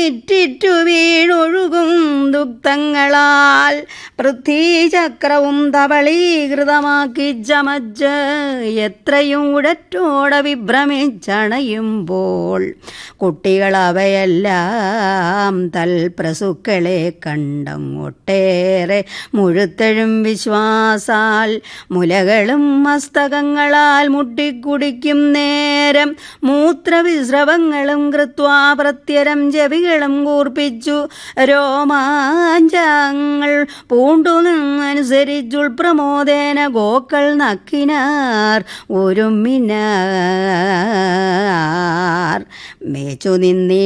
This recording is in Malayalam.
ഇറ്റിറ്റു വീണൊഴുകും ദുഗ്ധങ്ങളാൽ പൃഥ്വീചക്രവും തവളീകൃതമാക്കി ചമച്ച് എത്രയും ഉടറ്റോടെ വിഭ്രമിച്ചണയുമ്പോൾ കുട്ടികൾ അവയെല്ലാം തൽപ്രസുക്കളെ കണ്ടങ്ങൊട്ടേറെ മുഴുത്തഴും വിശ്വാസാൽ മുലകളും മസ്തകങ്ങളാൽ മുട്ടിക്കുടിക്കും നേരം മൂത്രവിസ്രവങ്ങളും കൃത്വാ പ്രത്യരം ചെവികളും കൂർപ്പിച്ചു രോമാഞ്ചങ്ങൾ പൂണ്ടു നിന്നനുസരിച്ചുൾ പ്രമോദേന ഗോക്കൾ നക്കിനാർ ഒരുമിനാർ മേച്ചു നിന്നി